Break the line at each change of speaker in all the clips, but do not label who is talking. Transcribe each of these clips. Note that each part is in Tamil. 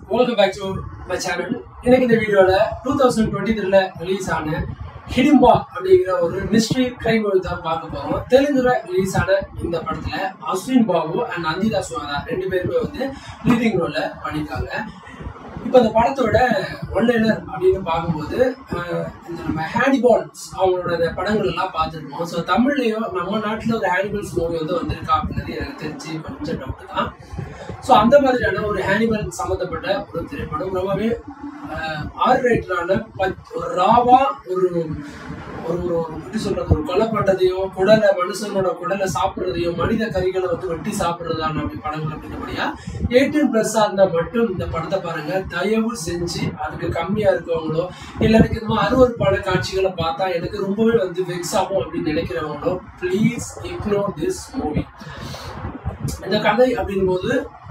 welcome back to my channel இன்னைக்கு இந்த வீடியோல டூ தௌசண்ட் டுவெண்ட்டி த்ரீல ரிலீஸ் ஆன ஹிடிம்பா அப்படிங்கிற ஒரு மிஸ்ட்ரி கிரைம் மூவி தான் பார்க்க போறோம் தெலுங்குல ரிலீஸ் ஆன இந்த படத்துல அஸ்வின் பாபு அண்ட் நந்திதா சுவாதா ரெண்டு பேருமே வந்து லீடிங் ரோல்ல பண்ணியிருக்காங்க இப்போ இந்த படத்தோட ஒன்லைனர் அப்படின்னு பார்க்கும்போது அஹ், இந்த நம்ம ஹேனிபால்ஸ் அவங்களோட இந்த படங்கள் எல்லாம் பார்த்துருப்போம் ஸோ தமிழ்லையும் நம்ம நாட்டில் ஒரு ஹேனிபல்ஸ் மூவி வந்து வந்திருக்கா அப்படின்றது எனக்கு தெரிஞ்சு கொஞ்சம் டவுட் தான் ஸோ அந்த மாதிரியான ஒரு ஹேனிபல் சம்மந்தப்பட்ட ஒரு திரைப்படம் ரொம்பவே ஆர் ரைட்டரான பத் ஒரு ராவா ஒரு ஒரு ஒரு எப்படி சொல்றது ஒரு கொலை பண்றதையும் குடலை மனுஷனோட குடலை சாப்பிட்றதையும் மனித கறிகளை வந்து வெட்டி சாப்பிட்றதான அப்படி படங்கள் அப்படின்றபடியா எயிட்டீன் பிளஸ்ஸா இருந்தா மட்டும் இந்த படத்தை பாருங்க தயவு செஞ்சு அதுக்கு கம்மியா இருக்கவங்களோ இல்ல எனக்கு இந்த மாதிரி அருவறுப்பான காட்சிகளை பார்த்தா எனக்கு ரொம்பவே வந்து வெக்ஸ் ஆகும் அப்படின்னு நினைக்கிறவங்களோ ப்ளீஸ் இக்னோர் திஸ் மூவி இந்த கதை அப்படின் போது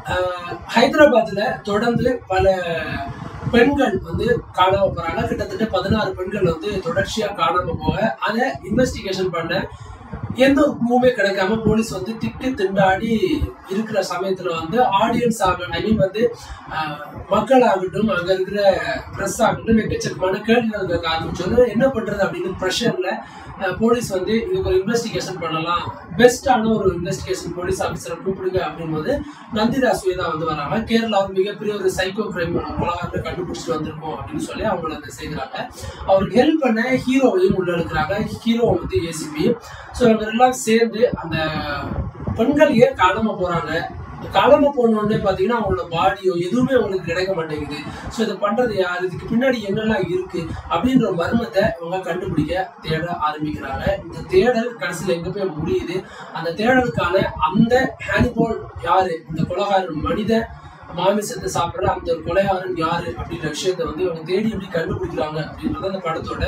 ஹைதராபாத்ல தொடர்ந்து பல பெண்கள் வந்து காணாம போறாங்க கிட்டத்தட்ட பதினாறு பெண்கள் வந்து தொடர்ச்சியா காணாம போக அதை இன்வெஸ்டிகேஷன் பண்ண எந்த ஒரு க்ளூமே கிடைக்காம போலீஸ் வந்து திட்டு திண்டாடி இருக்கிற சமயத்துல வந்து ஆடியன்ஸ் ஆக ஐ மீன் வந்து ஆஹ், மக்கள் ஆகட்டும் அங்க இருக்கிற ப்ரெஸ் ஆகட்டும் எக்கச்சக்கமான கேள்விகள் கேட்க ஆரம்பிச்சோன்னு என்ன பண்றது அப்படின்னு ப்ரெஷர்ல போலீஸ் வந்து இதுக்கு ஒரு இன்வெஸ்டிகேஷன் பண்ணலாம் பெஸ்டான ஒரு இன்வெஸ்டிகேஷன் போலீஸ் ஆஃபீஸரை கூப்பிடுங்க அப்படிங்கும்போது நந்திதா சுவேதா வந்து வராங்க கேரளா ஒரு மிகப்பெரிய ஒரு சைக்கோ கிரைம் உலகத்தை கண்டுபிடிச்சிட்டு வந்திருக்கோம் அப்படின்னு சொல்லி அவங்கள அதை செய்கிறாங்க அவருக்கு ஹெல்ப் பண்ண ஹீரோவையும் உள்ள எடுக்கிறாங்க ஹீரோ வந்து ஏசிபி ஸோ இவங்க எல்லாம் சேர்ந்து அந்த பெண்கள் ஏன் காணாம போறாங்க காணாம போனோடனே பாத்தீங்கன்னா அவங்களோட பாடியோ எதுவுமே அவங்களுக்கு கிடைக்க மாட்டேங்குது ஸோ இதை பண்றது யார் இதுக்கு பின்னாடி என்னெல்லாம் இருக்கு அப்படின்ற ஒரு மர்மத்தை இவங்க கண்டுபிடிக்க தேட ஆரம்பிக்கிறாங்க இந்த தேடல் கடைசியில் எங்க போய் முடியுது அந்த தேடலுக்கான அந்த ஹேனிபால் யாரு இந்த கொலகாரன் மனித மாமிசத்தை சாப்பிட்ற அந்த ஒரு கொலையாரன் யாரு அப்படின்ற விஷயத்த வந்து இவங்க தேடி எப்படி கண்டுபிடிக்கிறாங்க அப்படின்றது அந்த படத்தோட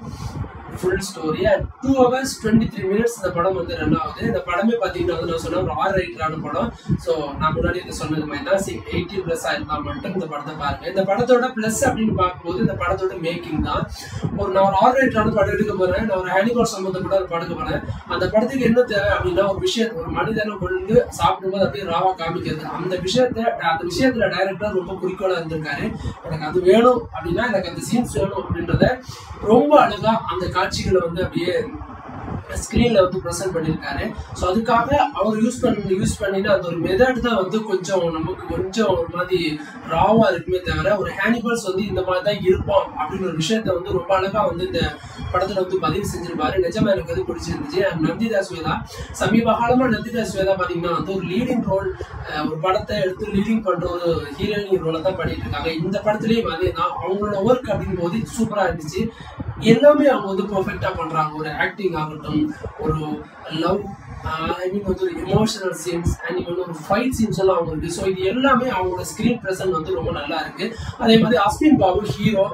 full story and two hours twenty three minutes இந்த படம் வந்து ரன் ஆகுது இந்த படமே பார்த்தீங்கன்னா வந்து நான் சொன்ன ஒரு ஆர் ரைட்டரான படம் ஸோ நான் முன்னாடி இது சொன்னது மாதிரி தான் சி எயிட்டி ப்ளஸ் ஆயிருந்தா மட்டும் இந்த படத்தை பாருங்க இந்த படத்தோட ப்ளஸ் அப்படின்னு பார்க்கும்போது இந்த படத்தோட மேக்கிங் தான் ஒரு நான் ஒரு ஆர் ரைட்டரான படம் எடுக்க போறேன் நான் ஒரு ஹேனிபால் சம்மந்தப்பட்ட ஒரு படம் எடுக்க போறேன் அந்த படத்துக்கு என்ன தேவை அப்படின்னா ஒரு விஷயம் ஒரு மனிதனை கொண்டு சாப்பிடும்போது அப்படியே ராவா காமிக்கிறது அந்த விஷயத்த அந்த விஷயத்துல டைரக்டர் ரொம்ப குறிக்கோளா இருந்திருக்காரு எனக்கு அது வேணும் அப்படின்னா எனக்கு அந்த சீன்ஸ் வேணும் அப்படின்றத ரொம்ப அழகா அந்த காட்சிகளை வந்து அப்படியே ஸ்க்ரீன்ல வந்து ப்ரெசென்ட் பண்ணியிருக்காரு ஸோ அதுக்காக அவர் யூஸ் பண்ணி யூஸ் பண்ணிட்டு அந்த ஒரு மெத்தட் தான் வந்து கொஞ்சம் நமக்கு கொஞ்சம் ஒரு மாதிரி ராவா இருக்குமே தவிர ஒரு ஹேனிபல்ஸ் வந்து இந்த மாதிரி தான் இருப்பான் அப்படின்னு ஒரு விஷயத்த வந்து ரொம்ப அழகா வந்து இந்த படத்துல வந்து பதிவு செஞ்சிருப்பாரு நிஜமா எனக்கு அது பிடிச்சிருந்துச்சு And நந்திதா ஸ்வேதா சமீப காலமா நந்திதா ஸ்வேதா பாத்தீங்கன்னா வந்து ஒரு லீடிங் ரோல் ஒரு படத்தை எடுத்து லீடிங் பண்ற ஒரு ஹீரோயின் ரோலை தான் பண்ணிட்டு இருக்காங்க இந்த படத்துலயும் அதே தான் அவங்களோட ஒர்க் அப்படிங்கும் போது சூப்பரா இருந்துச்சு எல்லாமே அவங்க வந்து பெர்ஃபெக்டா பண்றாங்க ஒரு ஆக்டிங் ஆகட்டும் ஒரு லவ் ஐ மீன் வந்து ஒரு எமோஷனல் சீன்ஸ் அண்ட் வந்து ஒரு ஃபைட் சீன்ஸ் எல்லாம் அவங்க இருக்கு ஸோ இது எல்லாமே அவங்களோட ஸ்க்ரீன் ப்ரெசன்ட் வந்து ரொம்ப நல்லா இருக்கு அதே மாதிரி அஸ்வின் பாபு ஹீரோ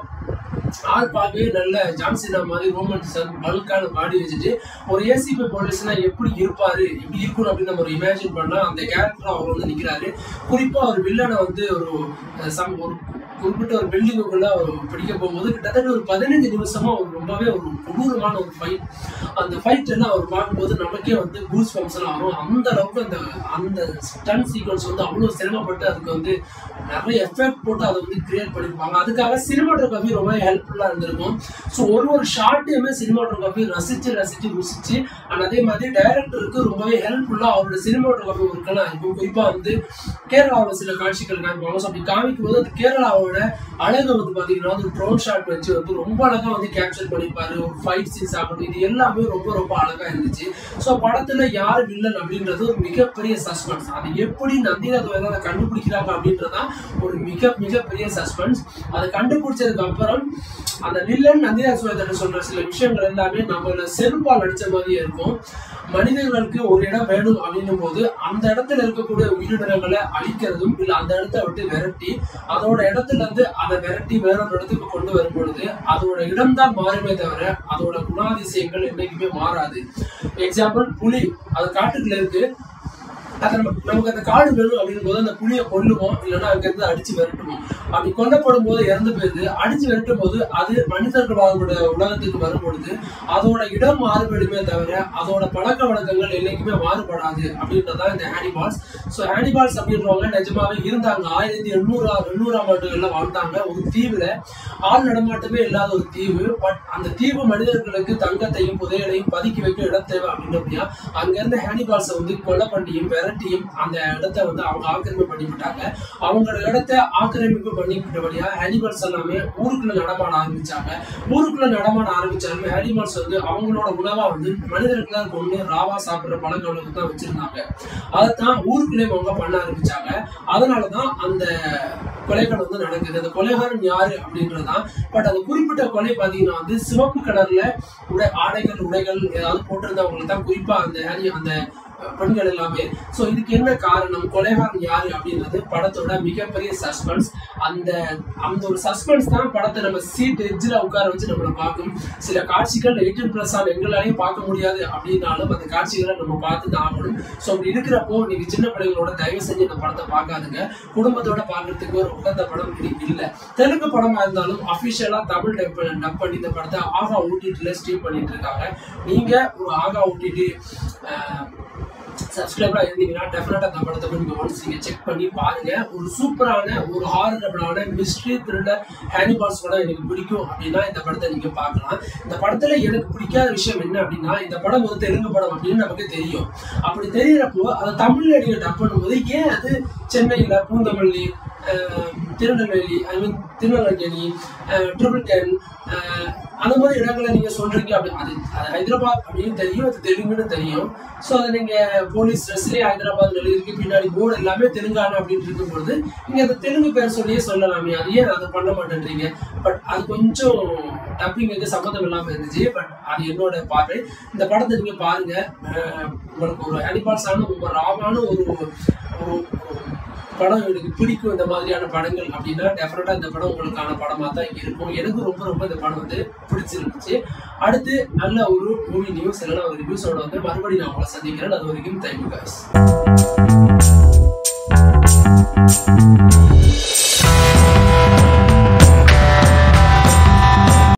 ஆள் பார்க்கவே நல்ல ஜான்சினா மாதிரி ரோமன்ஸ் பல்கான பாடி வச்சுட்டு ஒரு ஏசிபி போலீஸ்னா எப்படி இருப்பாரு எப்படி இருக்கணும் அப்படின்னு நம்ம ஒரு இமேஜின் பண்ணா அந்த கேரக்டர் அவர் வந்து நிக்கிறாரு குறிப்பா ஒரு வில்லனை வந்து ஒரு அஹ், சம் ஒரு குறிப்பிட்ட ஒரு பில்டிங்குக்குள்ள அவர் பிடிக்க போகும்போது கிட்டத்தட்ட ஒரு பதினஞ்சு நிமிஷமா ஒரு ரொம்பவே ஒரு கொடூரமான ஒரு ஃபைட் அந்த ஃபைட் எல்லாம் அவர் பார்க்கும்போது நமக்கே வந்து கூஸ் பம்ப்ஸ் எல்லாம் வரும் அந்த அளவுக்கு அந்த அந்த ஸ்டன் சீக்வன்ஸ் வந்து அவ்வளவு சிரமப்பட்டு அதுக்கு வந்து நிறைய எஃபெக்ட் போட்டு அதை வந்து கிரியேட் பண்ணிருப்பாங்க அதுக்காக சினிமாட்டோகிராஃபி ரொம்ப ஹெல்ப்ஃபுல்லா இருந்திருக்கும் ஸோ ஒரு ஒரு ஷார்ட்டையுமே சினிமாட்டோகிராஃபி ரசிச்சு ரசிச்சு ருசிச்சு அண்ட் அதே மாதிரி டைரக்டருக்கு ரொம்பவே ஹெல்ப்ஃபுல்லா அவரோட சினிமாட்டோகிராஃபி ஒர்க்கெல்லாம் இருக்கும் குறிப்பா வந்து கேரளாவில் சில காட்சிகள் காமிப்பாங்க ஸோ அப்படி காமிக்கும் போது அந்த கேரளாவோட அழகை வந்து பாத்தீங்கன்னா ஒரு ட்ரோன் ஷாட் வச்சு வந்து ரொம்ப அழகா வந்து கேப்சர் பண்ணிப்பாரு ஒரு ஃபைட் சீன்ஸ் ஆகட்டும் இது எல்லாமே ரொம்ப ரொம்ப அழகா இருந்துச்சு ஸோ படத்துல யார் வில்லன் அப்படின்றது ஒரு மிகப்பெரிய சஸ்பென்ஸ் அது எப்படி நந்திதா துவைதான் அதை கண்டுபிடிக்கிறாங்க அப்படின்றதான் ஒரு மிக மிகப்பெரிய சஸ்பென்ஸ் அதை கண்டுபிடிச்சதுக்கு அப்புறம் அந்த வில்லன் நந்திதா சுவேதன் சொல்ற சில விஷயங்கள் எல்லாமே நம்மள செருப்பால் அடிச்ச மாதிரியே இருக்கும் மனிதர்களுக்கு ஒரு இடம் வேணும் அப்படின்னும் போது அந்த இடத்துல இருக்கக்கூடிய உயிரினங்களை அழிக்கிறதும் இல்ல அந்த இடத்த விட்டு விரட்டி அதோட இடத்துல இருந்து அதை விரட்டி வேற ஒரு இடத்துக்கு கொண்டு வரும் பொழுது அதோட இடம் தான் மாறுமே தவிர அதோட குணாதிசயங்கள் என்னைக்குமே மாறாது எக்ஸாம்பிள் புலி அது காட்டுக்குள்ள இருக்கு அதை நம்ம நமக்கு அந்த காடு வேணும் அப்படின் போது அந்த புலியை கொல்லுவோம் இல்லைன்னா அங்கிருந்து அடிச்சு விரட்டுவோம் அப்படி கொல்லப்படும் போது இறந்து போயிருது அடிச்சு விரட்டும் போது அது மனிதர்கள் வாழ்வோட உலகத்துக்கு வரும் பொழுது அதோட இடம் மாறுபடுமே தவிர அதோட பழக்க வழக்கங்கள் என்னைக்குமே மாறுபடாது அப்படின்றதான் இந்த ஹேனிபால்ஸ் ஸோ ஹேனிபால்ஸ் அப்படின்றவங்க நிஜமாவே இருந்தாங்க ஆயிரத்தி எண்ணூறா எண்ணூறாம் ஆண்டுகள்ல வாழ்ந்தாங்க ஒரு தீவுல ஆள் நடமாட்டமே இல்லாத ஒரு தீவு பட் அந்த தீவு மனிதர்களுக்கு தங்கத்தையும் புதையலையும் பதுக்கி வைக்க இடம் தேவை அப்படின்றபடியா அங்க இருந்த ஹேனிபால்ஸை வந்து கொலை பண்ணியும் விரட்டியும் அந்த இடத்த வந்து அவங்க ஆக்கிரமிப்பு பண்ணிவிட்டாங்க அவங்களோட இடத்த ஆக்கிரமிப்பு பண்ணிவிட்டபடியா ஹேனிபால்ஸ் எல்லாமே ஊருக்குள்ள நடமாட ஆரம்பிச்சாங்க ஊருக்குள்ள நடமாட ஆரம்பிச்சாலுமே ஹேனிபால்ஸ் வந்து அவங்களோட உணவா வந்து மனிதர்களை கொண்டு ராவா சாப்பிடுற பழக்க வழக்கத்தை தான் வச்சிருந்தாங்க அதைத்தான் ஊருக்குள்ளே அவங்க பண்ண ஆரம்பிச்சாங்க அதனாலதான் அந்த கொலைகள் வந்து நடக்குது அந்த கொலைகாரன் யாரு அப்படின்றதுதான் பட் அந்த குறிப்பிட்ட கொலை பாத்தீங்கன்னா வந்து சிவப்பு கலர்ல உடை ஆடைகள் உடைகள் ஏதாவது போட்டிருந்தவங்களுக்கு தான் குறிப்பா அந்த ஹேரி அந்த பெண்கள் எல்லாமே சோ இதுக்கு என்ன காரணம் கொலைகாரன் யாரு அப்படின்றது படத்தோட மிகப்பெரிய சஸ்பென்ஸ் அந்த அந்த ஒரு சஸ்பென்ஸ் தான் படத்தை நம்ம சீட் எட்ஜில் உட்கார வச்சு நம்மளை பார்க்கும் சில காட்சிகள் எயிட்டீன் பிளஸ் ஆன எங்களாலையும் பார்க்க முடியாது அப்படின்னாலும் அந்த காட்சிகளை நம்ம பார்த்து தான் ஆகணும் ஸோ அப்படி இருக்கிறப்போ நீங்க சின்ன பிள்ளைங்களோட தயவு செஞ்சு இந்த படத்தை பார்க்காதுங்க குடும்பத்தோட பார்க்கறதுக்கு ஒரு உகந்த படம் இது இல்லை தெலுங்கு படமா இருந்தாலும் அஃபிஷியலா தமிழ் டப் டப் பண்ணி இந்த படத்தை ஆகா ஓடிடில ஸ்ட்ரீம் பண்ணிட்டு இருக்காங்க நீங்க ஒரு ஆகா ஓடிடி சப்ஸ்கிரைபரா இருந்தீங்கன்னா டெஃபினட்டா அந்த படத்தை போய் நீங்க ஒன்ஸ் நீங்க செக் பண்ணி பாருங்க ஒரு சூப்பரான ஒரு ஹாரரபிளான மிஸ்ட்ரி த்ரில்லர் ஹேனிபால்ஸ் படம் எனக்கு பிடிக்கும் அப்படின்னா இந்த படத்தை நீங்க பார்க்கலாம் இந்த படத்துல எனக்கு பிடிக்காத விஷயம் என்ன அப்படின்னா இந்த படம் ஒரு தெலுங்கு படம் அப்படின்னு நமக்கு தெரியும் அப்படி தெரியறப்போ அதை தமிழ்ல நீங்க டப் பண்ணும்போது ஏன் அது சென்னையில பூந்தமல்லி அஹ், Tirunelveli I mean Tirunelveli triple ten அந்த மாதிரி இடங்களை நீங்க சொல்றீங்க அப்படி அது அது ஹைதராபாத் அப்படின்னு தெரியும் அது தெலுங்குன்னு தெரியும் ஸோ அதை நீங்க போலீஸ் ட்ரெஸ்லேயே ஹைதராபாத் எழுதிருக்கு பின்னாடி போர்டு எல்லாமே தெலுங்கானா அப்படின்னு இருக்கும்பொழுது நீங்க அந்த தெலுங்கு பேர் சொல்லியே சொல்லலாமே அது ஏன் அதை பண்ண மாட்டேன்றீங்க பட் அது கொஞ்சம் டப்பிங்க்கு சம்மந்தம் இல்லாம இருந்துச்சு பட் அது என்னோட பார்வை இந்த படத்தை நீங்க பாருங்க அஹ் உங்களுக்கு ஒரு அனிபால்ஸான ஒரு ராவான ஒரு ஒரு படம் எனக்கு பிடிக்கும் இந்த மாதிரியான படங்கள் அப்படின்னா டெஃபினட்டா இந்த படம் உங்களுக்கான படமா தான் இருக்கும் எனக்கு ரொம்ப ரொம்ப இந்த படம் வந்து பிடிச்சிருந்துச்சு அடுத்து நல்ல ஒரு மூவி நியூஸ் இல்லைன்னா ஒரு ரிவ்யூஸோட வந்து மறுபடியும் நான் உங்களை சந்திக்கிறேன் அது வரைக்கும் தேங்க்யூ guys